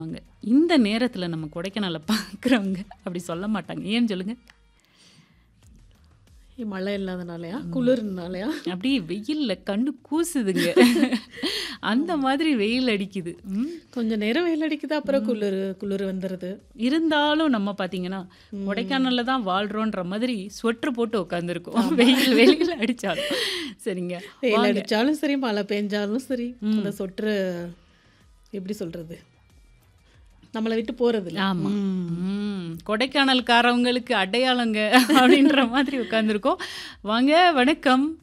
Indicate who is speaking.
Speaker 1: வாங்க. இந்த நேரத்துல நம்ம கொடைக்கானல பார்க்குறவங்க அப்படி சொல்ல மாட்டாங்க. ஏன்னு சொல்லுங்க?
Speaker 2: மழை இல்லாதனாலயா? குளிர்னாலயா?
Speaker 1: அப்படியே வெயில்ல கண்ணு கூசுதுங்க. அந்த மாதிரி வெயில் அடிக்குது. ம்.
Speaker 2: கொஞ்ச நேரம் வெயில் அடிக்குது, அப்புறம் குளிரு குளிர் வந்துருது.
Speaker 1: இருந்தாலும் நம்ம பார்த்தீங்கன்னா,
Speaker 2: ம்.
Speaker 1: கொடைக்கானல்ல தான் வாழ்றோன்ற மாதிரி ஸ்வெட்டர் போட்டு உட்காந்துருக்கோம். வெயில் வெளியில அடிச்சாலும். சரிங்க.
Speaker 2: வெயில்
Speaker 1: வாங்க.
Speaker 2: அடிச்சாலும் சரி, மழை பெஞ்சாலும் சரி,
Speaker 1: ம்.
Speaker 2: அந்த சொட்டரு எப்படி சொல்றது? நம்மள விட்டு போறதில்ல.
Speaker 1: ஆமா.
Speaker 2: ம்.
Speaker 1: ம். கொடைக்கானல்காரவங்களுக்கு அடையாளங்க அப்படின்ற மாதிரி உட்காந்துருக்கோம். வாங்க வணக்கம்.